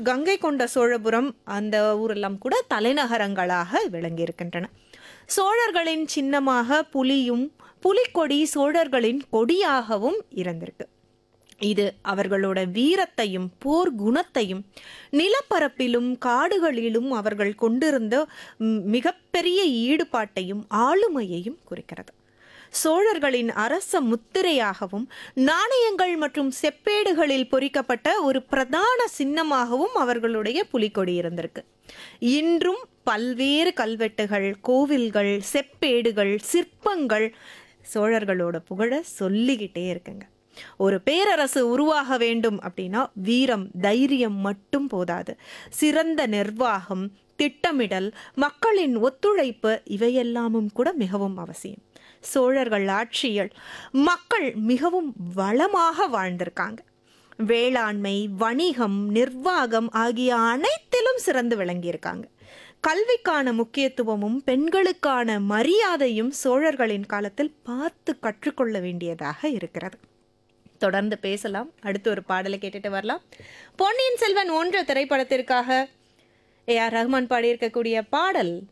கங்கை கொண்ட சோழபுரம் அந்த ஊரெல்லாம் கூட தலைநகரங்களாக விளங்கியிருக்கின்றன சோழர்களின் சின்னமாக புலியும் புலிக்கொடி சோழர்களின் கொடியாகவும் இருந்திருக்கு இது அவர்களோட வீரத்தையும் போர் குணத்தையும் நிலப்பரப்பிலும் காடுகளிலும் அவர்கள் கொண்டிருந்த ம், மிகப்பெரிய ஈடுபாட்டையும் ஆளுமையையும் குறிக்கிறது சோழர்களின் அரச முத்திரையாகவும் நாணயங்கள் மற்றும் செப்பேடுகளில் பொறிக்கப்பட்ட ஒரு பிரதான சின்னமாகவும் அவர்களுடைய புலிக்கொடி இருந்திருக்கு இன்றும் பல்வேறு கல்வெட்டுகள் கோவில்கள் செப்பேடுகள் சிற்பங்கள் சோழர்களோட புகழ சொல்லிக்கிட்டே இருக்குங்க ஒரு பேரரசு உருவாக வேண்டும் அப்படின்னா வீரம் தைரியம் மட்டும் போதாது சிறந்த நிர்வாகம் திட்டமிடல் மக்களின் ஒத்துழைப்பு இவையெல்லாமும் கூட மிகவும் அவசியம் சோழர்கள் ஆட்சியில் மக்கள் மிகவும் வளமாக வாழ்ந்திருக்காங்க வேளாண்மை வணிகம் நிர்வாகம் ஆகிய அனைத்திலும் சிறந்து விளங்கியிருக்காங்க கல்விக்கான முக்கியத்துவமும் பெண்களுக்கான மரியாதையும் சோழர்களின் காலத்தில் பார்த்து கற்றுக்கொள்ள வேண்டியதாக இருக்கிறது தொடர்ந்து பேசலாம் அடுத்து ஒரு பாடலை கேட்டுட்டு வரலாம் பொன்னியின் செல்வன் ஒன்று திரைப்படத்திற்காக ஏ ஆர் ரஹ்மான் பாடியிருக்கக்கூடிய பாடல்